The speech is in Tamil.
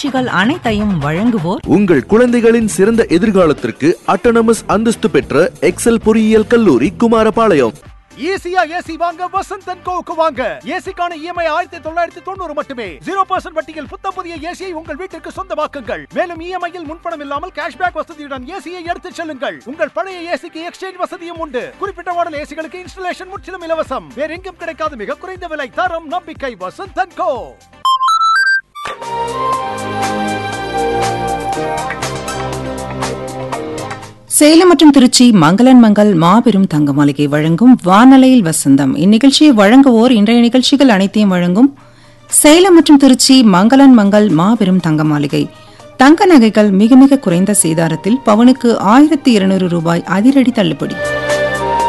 நிகழ்ச்சிகள் அனைத்தையும் வழங்குவோர் உங்கள் குழந்தைகளின் சிறந்த எதிர்காலத்திற்கு அட்டானமஸ் அந்தஸ்து பெற்ற எக்ஸல் பொறியியல் கல்லூரி குமாரபாளையம் ஈஸியா ஏசி வாங்க வசந்த் அண்ட் கோவுக்கு வாங்க ஏசிக்கான இஎம்ஐ ஆயிரத்தி தொள்ளாயிரத்தி தொண்ணூறு மட்டுமே ஜீரோ பர்சன்ட் வட்டியில் புத்த புதிய ஏசியை உங்கள் வீட்டிற்கு சொந்தமாக்குங்கள் மேலும் இஎம்ஐயில் முன்பணம் இல்லாமல் கேஷ்பேக் வசதியுடன் ஏசியை எடுத்துச் செல்லுங்கள் உங்கள் பழைய ஏசிக்கு எக்ஸ்சேஞ்ச் வசதியும் உண்டு குறிப்பிட்ட மாடல் ஏசிகளுக்கு இன்ஸ்டலேஷன் முற்றிலும் இலவசம் வேற எங்கும் கிடைக்காத மிக குறைந்த விலை தரம் நம்பிக்கை வசந்த் அண்ட் கோ சேலம் மற்றும் திருச்சி மங்களன் மங்கள் மாபெரும் தங்க மாளிகை வழங்கும் வானலையில் வசந்தம் இந்நிகழ்ச்சியை வழங்குவோர் இன்றைய நிகழ்ச்சிகள் அனைத்தையும் வழங்கும் சேலம் மற்றும் திருச்சி மங்களன் மங்கள் மாபெரும் தங்க மாளிகை தங்க நகைகள் மிக மிக குறைந்த சேதாரத்தில் பவனுக்கு ஆயிரத்தி இருநூறு ரூபாய் அதிரடி தள்ளுபடி